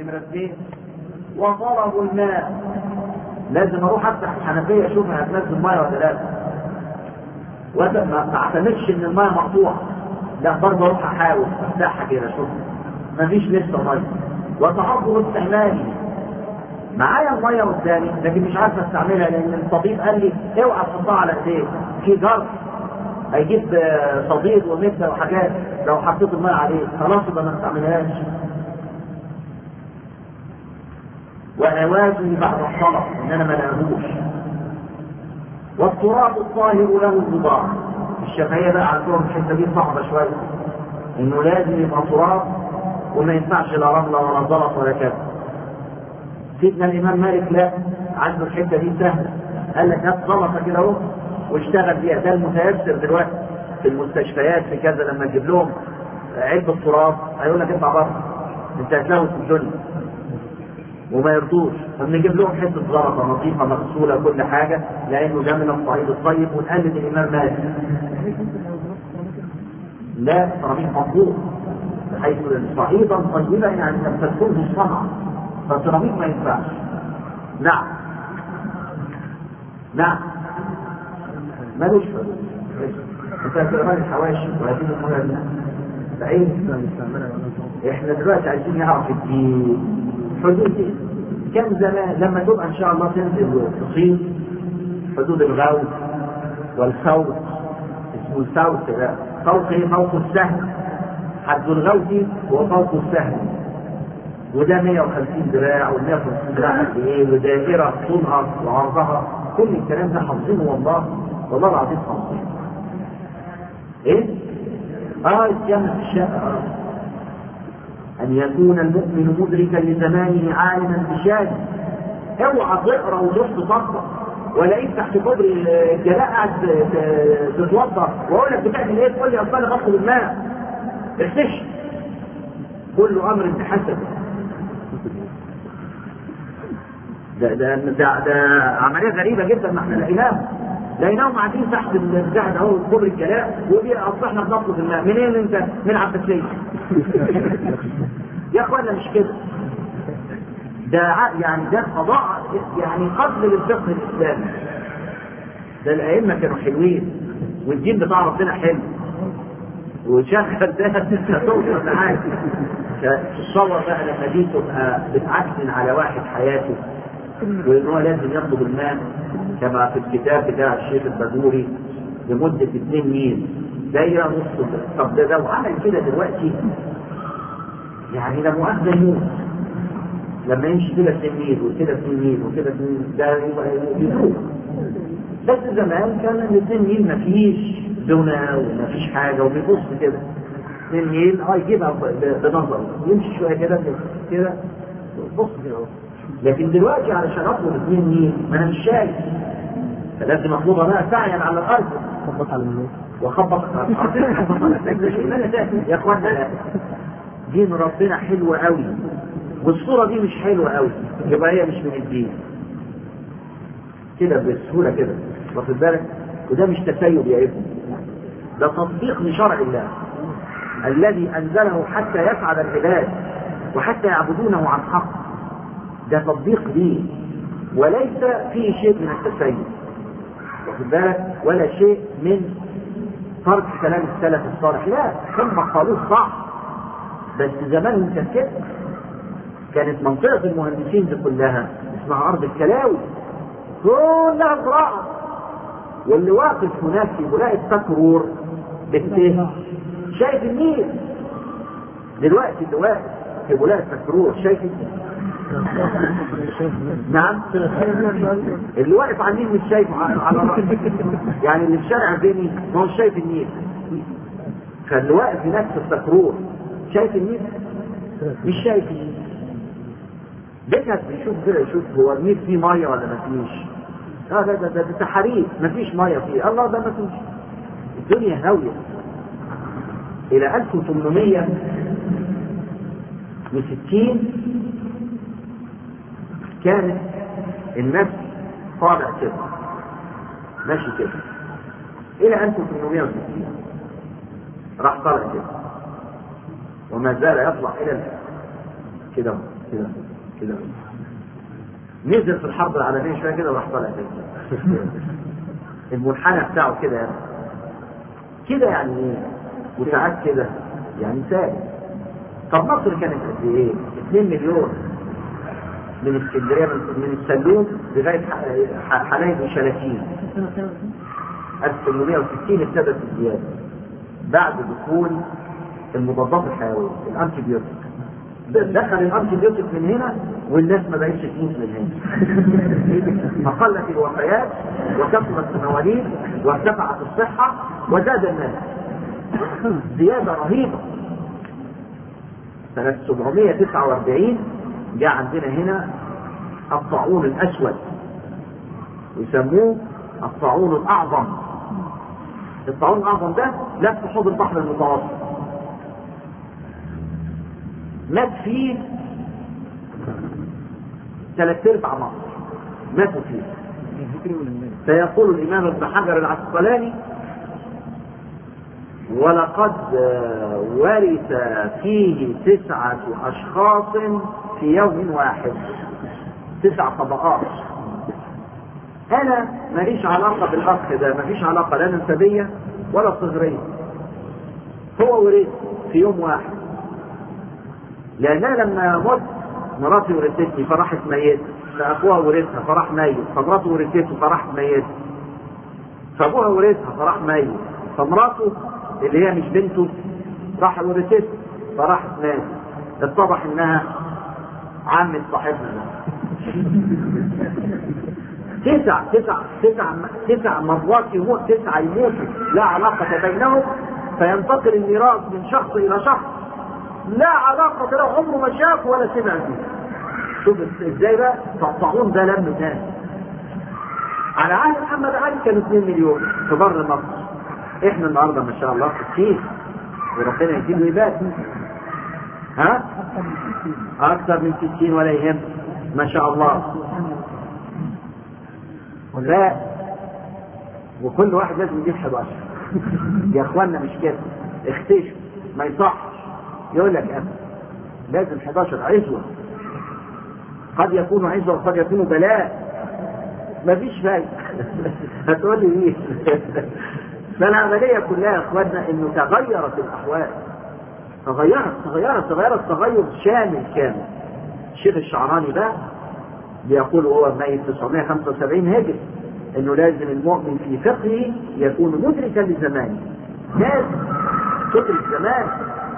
نمرة اثنين وطلبوا الماء لازم اروح افتح الحنفيه اشوفها هتنزل ميه ولا لا وما اعتمدش ان الميه مقطوعه لا برضه اروح احاول افتحها كده اشوفها مفيش لسه ميه وتعذر استعمالي معايا الميه قدامي لكن مش عارف استعملها لان الطبيب قال لي اوعى تحطها على ايديك في جرح هيجيب صديد ومده وحاجات لو حطيت الميه عليه خلاص يبقى ما استعملهاش وأوازن بعد الصلاة إن أنا ما لقاهوش والتراب الطاهر له الغبار الشافعية بقى عندهم الحتة دي صعبة شوية إنه لازم يبقى تراب وما ينفعش لا رملة ولا زلط ولا كذا سيدنا الإمام مالك لا عنده الحتة دي سهلة قال لك هات زلطة كده أهو واشتغل بيها ده المتيسر دلوقتي في المستشفيات في كذا لما تجيب لهم علبة تراب هيقول لك اطلع بره انت هتلاقوا في الدنيا وما يرضوش فبنجيب لهم حته زلطه نظيفه مغسوله كل حاجه لانه ده من الصعيد الطيب ونقلد الامام مالك. لا سيراميك مطلوب بحيث صعيدا طيبا يعني لم تدخله الصنعه فالسيراميك ما ينفعش. نعم. نعم. ملوش انت هتقرا الحواشي وهذه المهم بعيد احنا دلوقتي عايزين نعرف الدين حدود كم زمان لما تبقى ان شاء الله تنزل تصيب حدود الغوث والخوف اسمه الصوت ده فوق ايه فوق السهم حد الغوث هو فوق السهم وده 150 دراع و 150 دراع قد ايه ودائره طولها وعرضها كل الكلام ده حافظينه والله والله العظيم حافظينه ايه؟ اه الجنة في الشقة أن يكون المؤمن مدركا لزمانه عالما بشانه اوعى تقرا وتروح تطبق ولاقيك تحت كوبري الجلاء قاعد تتوضا واقول لك بتعمل ايه؟ تقول لي اصل انا بطلب الماء اختش كل امر بحسب ده ده ده, ده عمليه غريبه جدا ما احنا لقيناها لقيناهم قاعدين تحت البتاع ده اهو كوبري الجلاء ويقول لي اصل احنا بنطلب الماء منين انت؟ من عباسيه يا اخوانا مش كده ده يعني ده قضاء يعني قبل للفقه الاسلامي ده الائمه كانوا حلوين والدين بتاع ربنا حلو وشغل ده هتوصل لحاجه تصور بقى لما دي تبقى بتعكن على واحد حياته وان هو لازم يطلب الماء كما في الكتاب بتاع الشيخ البدوري لمده 2 ميل دايره نص طب ده لو عمل كده دلوقتي يعني لا مؤاخذه يموت لما يمشي كده 2 ميل وكده 2 ميل وكده 2 ميل ده يدوب بس زمان كان ال 2 ميل مفيش دونه ومفيش حاجه وبيبص كده 2 ميل اه يجيبها بنظر يمشي شويه كده كده بص كده لكن دلوقتي علشان اطلب 2 ميل ما انا مش شايف فلازم اطلبها بقى سعيا على الارض خبط على الناس وخبط على الارض يا اخوانا دين ربنا حلو قوي والصوره دي مش حلوه قوي يبقى هي مش من الدين كده بسهوله كده واخد بالك وده مش تسيب يا ابني ده تطبيق لشرع الله الذي انزله حتى يسعد العباد وحتى يعبدونه عن حق ده تطبيق ليه وليس فيه شيء من التسيب واخد بالك ولا شيء من ترك كلام السلف الصالح لا هم قالوه صح بس زمان كان كده كانت منطقة المهندسين دي كلها اسمها أرض الكلاوي كلها زراعة واللي واقف هناك في بلاء التكرور بالته شايف النيل دلوقتي اللي واقف في بلاء التكرور شايف النيل نعم اللي واقف على النيل مش شايفه على على رأسه يعني اللي في شارع بيني ما هو شايف النيل فاللي واقف هناك في التكرور شايف النيل مش شايف النيل بينك بيشوف كده يشوف هو النيل فيه ميه ولا ما فيش اه ده ده ده, ده تحاريف ما فيش ميه فيه الله ده ما فيش الدنيا هاويه الى 1860 كانت الناس طالع كده ماشي كده الى 1860 راح طالع كده وما زال يطلع الى الان كده كده كده نزل في الحرب العالميه شويه كده وراح طالع تاني المنحنى بتاعه كده يعني كده يعني ايه وساعات كده يعني ثابت طب مصر كانت قد ايه 2 مليون من اسكندريه من, من السلوم لغايه حلايب وشلاتين 1860 ابتدت الزياده بعد دخول المضادات الحيويه الانتي بيوتيك دخل الانتي بيوتيك من هنا والناس ما بقتش تموت من هنا فقلت الوفيات وكثرت المواليد وارتفعت الصحه وزاد الناس زياده رهيبه سنه 749 جاء عندنا هنا الطاعون الاسود يسموه الطاعون الاعظم الطاعون الاعظم ده لف حوض البحر المتوسط مات فيه ثلاث ارباع مصر ماتوا فيه فيقول الامام ابن حجر العسقلاني ولقد ورث فيه تسعة أشخاص في يوم واحد تسع طبقات أنا ماليش علاقة بالأخ ده مفيش علاقة لا نسبية ولا صهرية هو ورث في يوم واحد لأنها لما مت مراتي ورثتني فراحت ميت فأخوها ورثها فراح ميت فمراته ورثته فراح ميت فأبوها ورثها فراح ميت فمراته اللي هي مش بنته راح ورثته فراحت مات اتضح انها عمة صاحبنا ده تسع تسع تسع تسع مرات يموت تسعة يموتوا لا علاقة بينهم فينتقل الميراث من شخص إلى شخص لا علاقة له عمره ما شاف ولا سمع فيه شوف ازاي بقى فالطاعون ده لم تاني على عهد محمد علي كانوا 2 مليون في بر مصر احنا النهارده ما شاء الله 60 وربنا يزيد يبات ها اكثر من 60 ولا يهم ما شاء الله لا وكل واحد لازم يجيب 11 يا اخوانا مش كده اختشوا ما يصحش يقول لك أنا لازم 11 عزوة قد يكون عزوة وقد يكون بلاء مفيش فايدة هتقول لي ايه فالعملية كلها يا اخوانا انه تغيرت الاحوال تغيرت تغيرت تغيرت تغير شامل كامل الشيخ الشعراني ده بيقول هو ميت 975 هجري انه لازم المؤمن في فقهه يكون مدركا لزمانه لازم تدرك زمان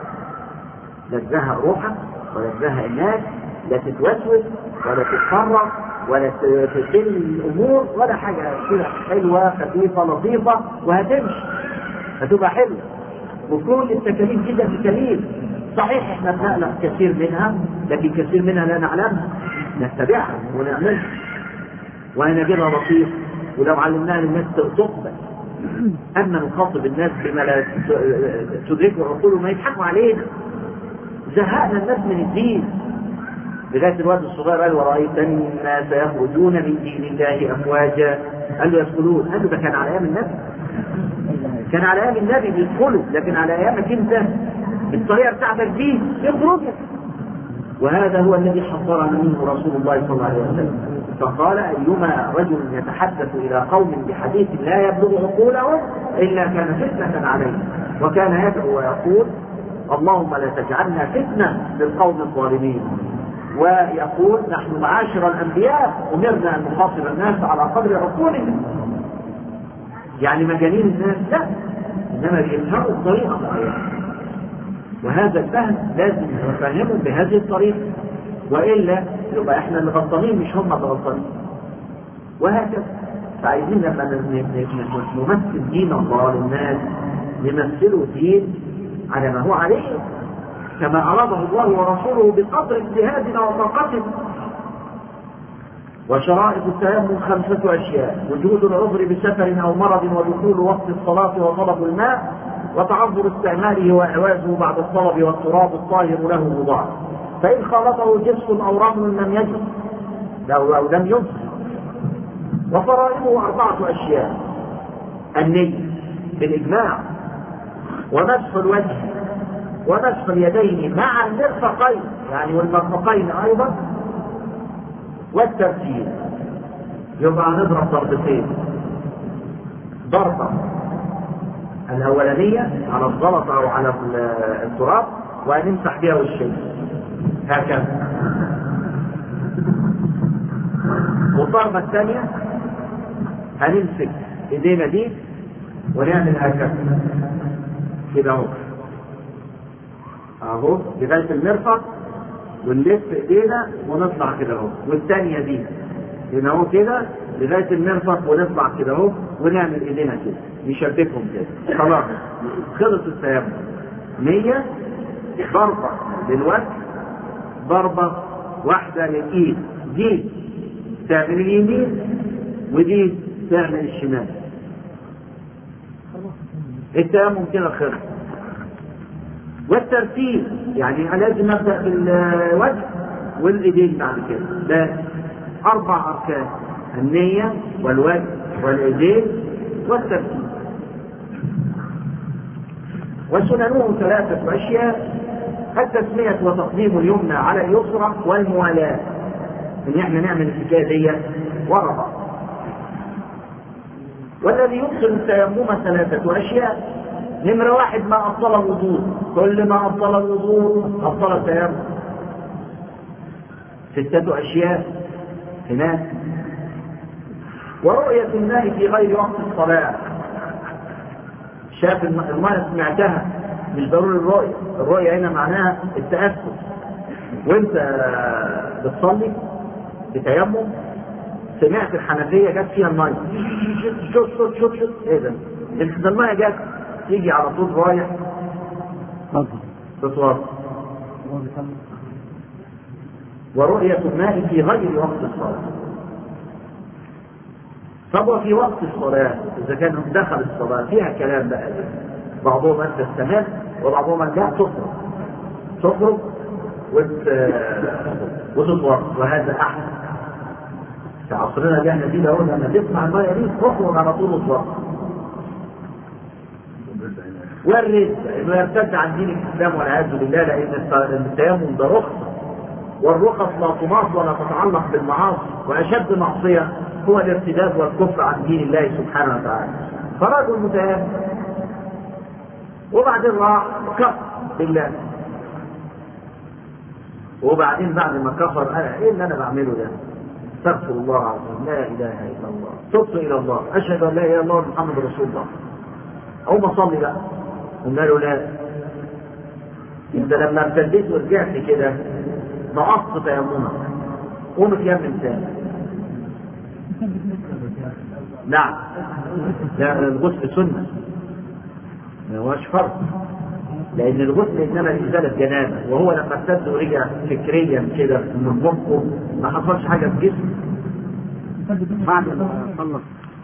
لا تزهق روحك ولا تزهق الناس لا تتوسوس ولا تتفرق ولا تشيل الامور ولا حاجه كده حلوه خفيفه لطيفه وهتمشي هتبقى حلوه وكل التكاليف دي تكاليف صحيح احنا بنقلق كثير منها لكن كثير منها لا نعلمها نتبعها ونعملها وهنجدها لطيف ولو علمناها للناس تقبل اما نخاطب الناس بما لا تدركه عقولهم ما يضحكوا علينا زهقنا الناس من الدين لغايه الواد الصغير قال ورايت الناس يخرجون من دين الله افواجا قال له يدخلون قال له ده كان على ايام النبي كان على ايام النبي بيدخلوا لكن على ايامك انت بالطريقه بتاعتك دي يخرجوا وهذا هو الذي حذرنا منه رسول الله صلى الله عليه وسلم فقال ايما رجل يتحدث الى قوم بحديث لا يبلغ عقولهم الا كان فتنه عليه وكان يدعو ويقول اللهم لا تجعلنا فتنه للقوم الظالمين ويقول نحن معاشر الانبياء امرنا ان نخاطب الناس على قدر عقولهم يعني مجانين الناس لا انما بيفهموا بطريقه معينه وهذا الفهم لازم نفهمه بهذه الطريقه والا يبقى احنا اللي غلطانين مش هم اللي غلطانين وهكذا فعايزين لما نمثل دين الله للناس نمثله دين على ما هو عليه كما أراده الله ورسوله بقدر اجتهادنا وطاقتنا وشرائط التيمم خمسة أشياء وجود العذر بسفر أو مرض ودخول وقت الصلاة وطلب الماء وتعذر استعماله وإعوازه بعد الطلب والتراب الطاهر له مضاعف فإن خالطه جسم أو رمل لم يجد أو, أو لم ينصف وفرائضه أربعة أشياء النية بالإجماع ومسح الوجه ونصف اليدين مع المرفقين يعني والمرفقين ايضا والترتيب يبقى هنضرب ضربتين ضربة الأولانية على الزلطة أو على التراب وهنمسح بها وشين هكذا والضربة الثانية هنمسك ايدينا دي ونعمل هكذا كده اهو اهو لغاية المرفق ونلف ايدينا ونطلع كده اهو والثانية دي هنا اهو كده لغاية المرفق ونطلع كده اهو ونعمل ايدينا كده نشبكهم كده خلاص خلص التيمم نية ضربة للوجه ضربة واحدة للإيد دي تعمل اليمين ودي تعمل الشمال التيمم كده خلص والترتيب يعني لازم ابدا بالوجه والايدين بعد كده ده اربع اركان النيه والوجه والايدين والترتيب وسننه ثلاثة أشياء التسمية وتقديم اليمنى على اليسرى والموالاة إن إحنا نعمل الحكاية دي ورا بعض والذي يبطل التيمم ثلاثة أشياء نمرة واحد ما أبطل الوضوء كل ما أبطل الوضوء أبطل التيمم ستة أشياء هناك ورؤية الماء في غير وقت الصلاة شاف الماء سمعتها مش ضروري الرؤية الرؤية هنا معناها التأكد وانت بتصلي بتيمم سمعت الحنفية جت فيها المية شوف شوف شوف شوف ايه ده؟ انت المية جت تيجي على طول رايح تتوضا ورؤية الماء في غير وقت الصلاة طب وفي وقت الصلاة إذا كان دخل الصلاة فيها كلام بقى بعضهم أن تستمر وبعضهم أن لا تخرج تخرج وت... وتتوضا وهذا أحسن في عصرنا اللي احنا فيه ده لما تسمع المية دي تخرج على طول وتوضا والرد انه يرتد عن دين الاسلام والعياذ بالله لان التيمم ده رخصه والرخص لا تماط ولا تتعلق بالمعاصي واشد معصيه هو الارتداد والكفر عن دين الله سبحانه وتعالى فرجل متيمم وبعدين راح كفر بالله وبعدين بعد ما كفر انا ايه اللي انا بعمله ده؟ استغفر الله العظيم لا اله الا الله تبت الى الله اشهد ان لا اله الا الله محمد رسول الله او ما صلي بقى قلنا له لا انت لما ارتديت ورجعت كده نقصت تيممك قوم تيمم تاني نعم لا الغسل سنة ما هوش فرض لأن الغسل إنما لإزالة جنابة وهو لما ارتد ورجع فكريا كده من مخه ما حصلش حاجة في جسمه بعد ما خلص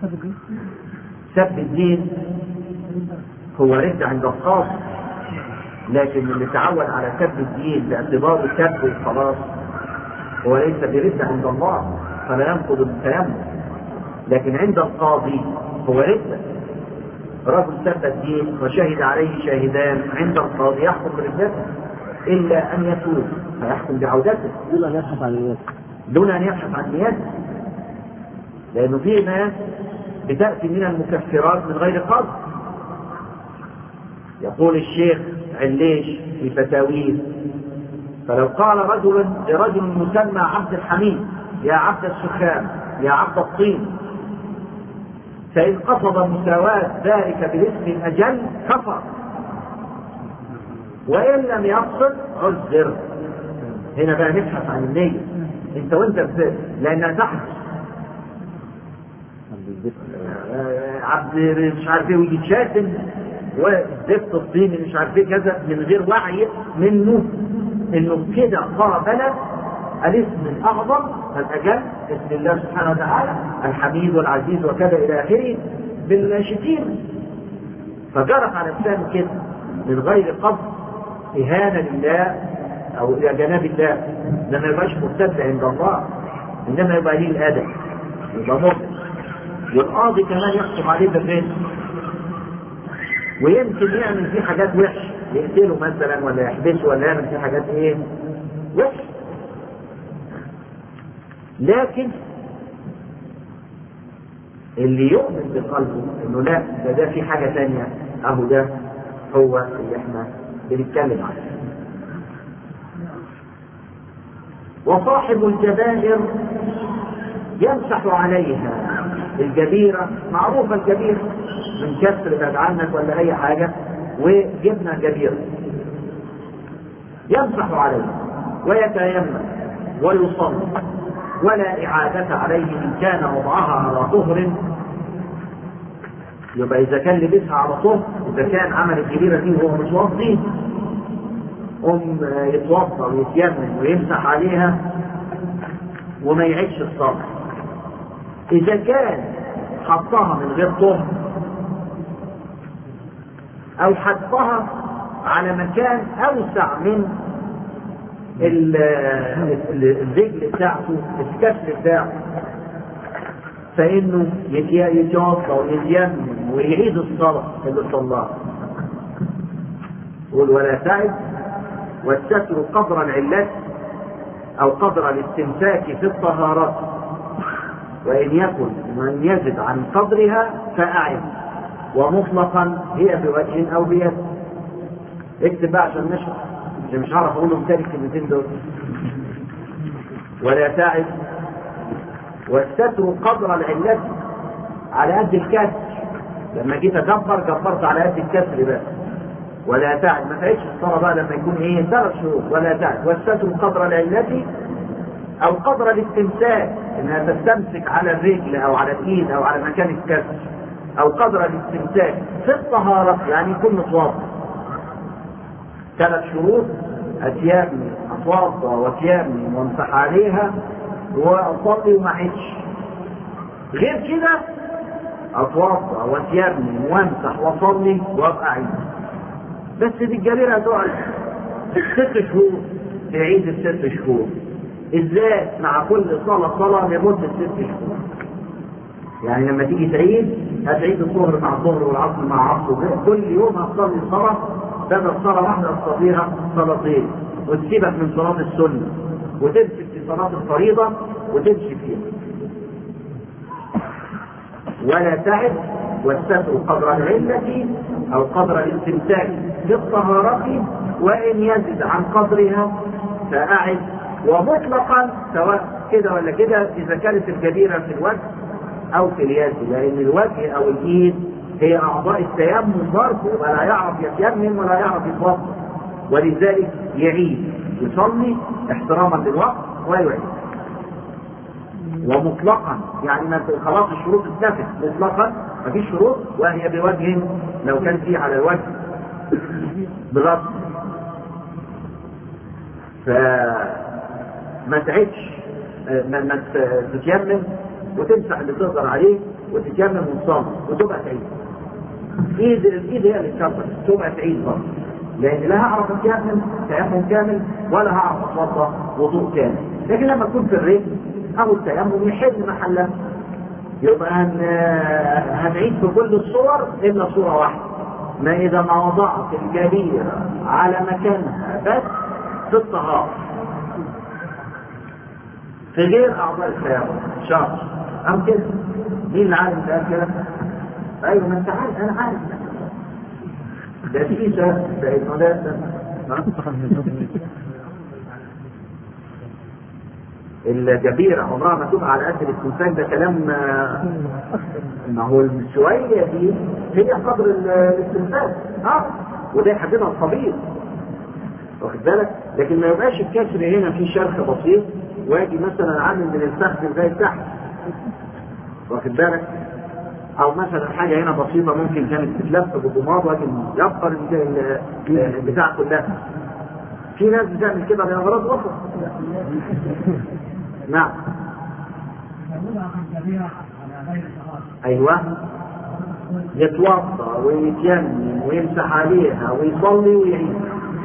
سب الدين هو رد عند الخاص لكن اللي تعود على سب الدين باعتباره سب وخلاص هو ليس برد عند الله فلا ينقض التيمم لكن عند القاضي هو رد رجل سب الدين وشهد عليه شاهدان عند القاضي يحكم بردته الا ان يتوب فيحكم بعودته دون ان يبحث عن الناس دون ان يبحث عن نيته لانه في ناس بتاتي من المكفرات من غير قصد يقول الشيخ عليش في فتاويه فلو قال رجل لرجل مسمى عبد الحميد يا عبد السخام يا عبد الطين فإن قصد مساواة ذلك بالاسم الأجل كفر وإن لم يقصد عذر هنا بقى نبحث عن النية انت وانت بت... لانها تحدث عبد مش عارف ايه ويجي شاتم والزفت الطيني مش عارف ايه كذا من غير وعي منه انه كده قابل الاسم الاعظم الاجل اسم الله سبحانه وتعالى الحميد والعزيز وكذا الى اخره بالشتيمه فجرت على لسانه كده من غير قصد اهانه لله او الى جناب الله ده ما يبقاش مرتد عند الله انما يبقى ليه الادب يبقى مرتد والقاضي كمان يحكم عليه بالرزق ويمكن يعمل فيه حاجات وحشه يقتله مثلا ولا يحبسه ولا يعمل فيه حاجات ايه وحش لكن اللي يؤمن بقلبه انه لا ده ده في حاجه ثانيه اهو ده هو اللي احنا بنتكلم عنه وصاحب الجبائر يمسح عليها الجبيرة معروفة الجبيرة من كسر بعد عنك ولا أي حاجة وجبنا جبيرة يمسح عليها ويتيمم ويصلي ولا إعادة عليه إن كان وضعها على طهر يبقى إذا كان لبسها على طهر إذا كان عمل الجبيرة دي وهو متوضي قم يتوضا ويتيمم ويمسح عليها وما يعيدش الصلاة إذا كان حطها من غير طهر أو حطها على مكان أوسع من الرجل بتاعته الكف بتاعه فإنه يتوضا ويتيمم ويعيد الصلاة اللي صلاها يقول ولا تعد والستر قدر العلة أو قدر الاستمساك في الطهارات وإن يكن من يزد عن قدرها فأعد ومطلقا هي بوجه أو بيد اكتب بقى عشان نشرح عشان مش هعرف أقولهم تاني الكلمتين دول ولا تعد والستر قدر العلة على قد الكسر لما جيت اكبر كبرت على قد الكسر بس ولا تعد ما تعيش الصلاة بقى لما يكون ايه ثلاث شروط ولا تعد والستر قدر العلة او قدر الاستمساك انها تستمسك على الرجل او على الايد او على مكان الكسر او قدر الاستمساك في الطهارة يعني يكون متوضا ثلاث شروط اتيامي اتوضا واتيامي وامسح عليها واصلي وما عدش غير كده اتوضا واتيمم وامسح واصلي وابقى عيد بس دي الجريرة هتقعد ست شهور تعيد الست شهور ازاي مع كل صلاة صلاة لمدة ست شهور يعني لما تيجي تعيد هتعيد الظهر مع الظهر والعصر مع عصر كل يوم هتصلي صلاة بدل صلاة واحدة تصليها صلاتين وتسيبك من صلاة السنة وتمسك في صلاة الفريضة وتمشي فيها ولا تعد والستر قدر العلة أو قدر الاستمساك بالطهارة وإن يزد عن قدرها فأعد ومطلقا سواء كده ولا كده إذا كانت الجبيرة في الوجه أو في اليد لأن الوجه أو الإيد هي أعضاء التيمم برضه ولا يعرف يتيمم ولا يعرف يتوضأ ولذلك يعيد يصلي احتراما للوقت ويعيد ومطلقا يعني ما خلاص الشروط اتنفت مطلقا مفيش شروط وهي بوجه لو كان في على الوجه بغض فما تعدش ما, ما تتيمم وتمسح اللي تقدر عليه وتتيمم وتصلي وتبقى تعيد ايد الايد هي اللي تكبر تبقى تعيد برضه لان لا هعرف اتيمم تيمم كامل ولا هعرف اتوضا وضوء كامل لكن لما تكون في الرجل او التيمم يحل محلها يبقى هن... هنعيد في كل الصور الا صوره واحده ما اذا ما وضعت الجبيره على مكانها بس في الطهاره في غير اعضاء التيمم شرط او كده مين اللي عارف ده كده؟ ايوه ما انت عارف انا عارف ده في ده انه ده الجبيرة عمرها ما تبقى على قد الاستنساك ده كلام ما هو الشوية دي هي قدر الاستنساك اه وده يحددها الطبيب واخد بالك لكن ما يبقاش الكسر هنا في شرخ بسيط واجي مثلا عامل من الفخذ زي تحت واخد بالك او مثلا حاجه هنا بسيطه ممكن كانت تتلف بضماد لكن يبقى البتاع كلها في ناس بتعمل كده لاغراض اخرى نعم ايوه يتوضا ويتيمم ويمسح عليها ويصلي ويعيد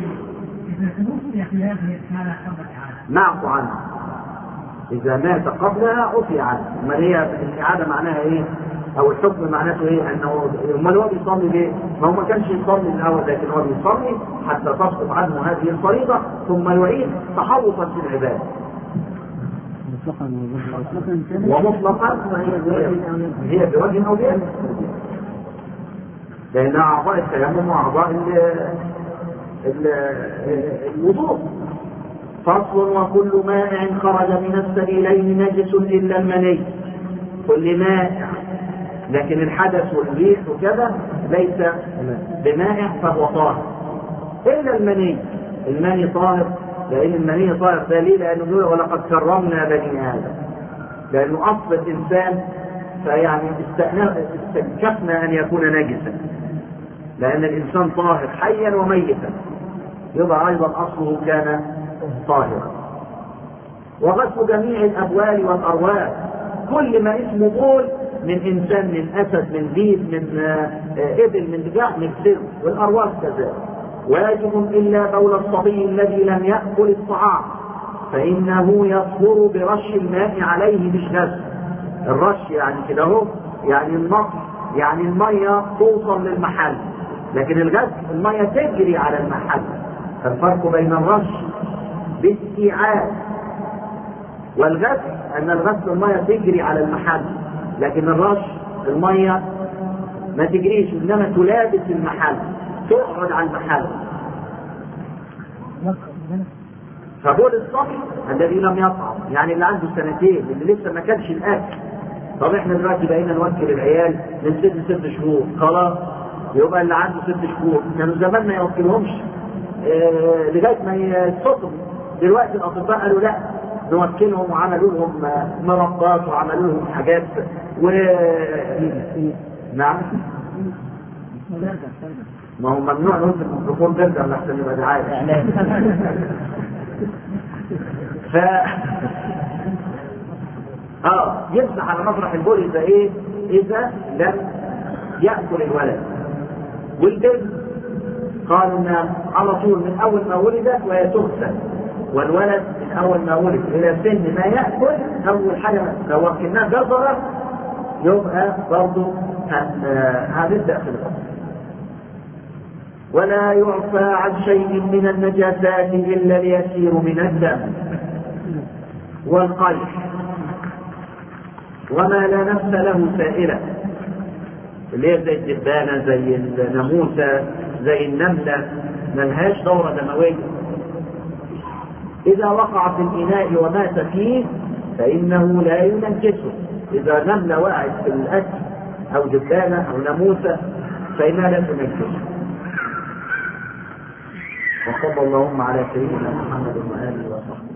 نعفو عنها اذا مات قبلها عفي عنه امال هي الاعاده معناها ايه او الحكم معناته ايه انه امال هو بيصلي ليه؟ ما هو ما كانش يصلي الاول لكن هو بيصلي حتى تسقط عنه هذه الفريضه ثم يعيد تحوطا في العباده. ومطلقا هي بوجه او بيد لانها اعضاء التيمم واعضاء الوضوء فصل وكل ماء خرج من السبيلين نجس الا المني كل ماء لكن الحدث والريح وكذا ليس بمائع فهو طاهر الا المني المني طاهر لان المني طاهر دليل لانه يقول ولقد كرمنا بني ادم لانه اصل الانسان فيعني استكشفنا ان يكون نجسا لان الانسان طاهر حيا وميتا يبقى ايضا اصله كان طاهرا وغسل جميع الابوال والارواح كل ما اسمه بول من انسان من اسد من ذيب من ابل من دجاج نغسله والارواح كذلك واجب الا بول الصبي الذي لم ياكل الطعام فانه يطهر برش الماء عليه مش غسل الرش يعني كده اهو يعني النقص يعني الميه توصل للمحل لكن الغسل الميه تجري على المحل الفرق بين الرش باستيعاب والغسل ان الغسل الميه تجري على المحل لكن الرش الميه ما تجريش انما تلابس المحل تقعد على المحل فبول الصبي الذي لم يطعم يعني اللي عنده سنتين اللي لسه ما كانش الاكل طب احنا دلوقتي بقينا نوكل العيال من ست ست شهور خلاص يبقى اللي عنده ست شهور كانوا زمان ما يوكلهمش اه لغايه ما يتصدموا دلوقتي الاطباء قالوا لا نوكلهم وعملوا لهم مرضات وعملوا لهم حاجات و نعم ما هو ممنوع نقول في الميكروفون برجر لحسن يبقى دعايه ف اه يمسح على مسرح البول اذا ايه؟ اذا لم ياكل الولد والبنت قالوا ان على طول من اول ما ولدت وهي تغسل والولد من اول ما ولد الى سن ما ياكل اول حاجه لو وكلناه جزره يبقى برضه هنبدا في الغسل ولا يعفى عن شيء من النجاسات الا اليسير من الدم والقيح وما لا نفس له سائله اللي هي زي الدبانه زي الناموسه زي النمله ملهاش دوره دمويه اذا وقع في الاناء ومات فيه فانه لا ينجسه اذا نمله وقعت في الاكل او دبانه او ناموسه فانها لا تنجسه وصلى اللهم على سيدنا محمد واله وصحبه